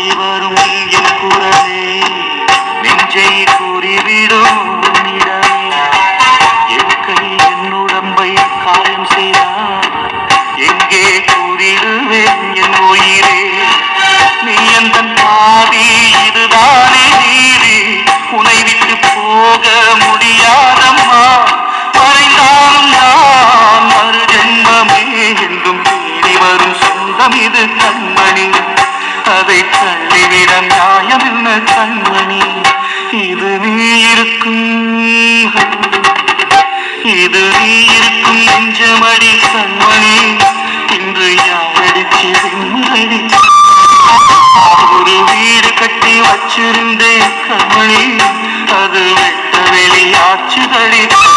ஓடி வரும் என் குரலே நெஞ்சை கூறிவிடும் உன்னிடமே என் கை என் உடம்பை காயம் செய்தார் எங்கே கூறிடுவேன் என் உயிரே நீ எந்த பாதி இதுதானே நீதி உனை விட்டு போக முடியாதம்மா மறைந்தாலும் நான் மறு ஜென்மமே என்றும் தேடி வரும் சொந்தம் இது கண்மணி அதை தள்ளிவிட நியாயம் என்ன கண்மணி இது நீ இருக்கும் இது நீ இருக்கும் நெஞ்சமடி கண்மணி இன்று யாரடிச்சு வெண்முரடி ஒரு வீடு கட்டி வச்சிருந்தேன் கண்மணி அது வெட்ட வெளியாச்சுதடி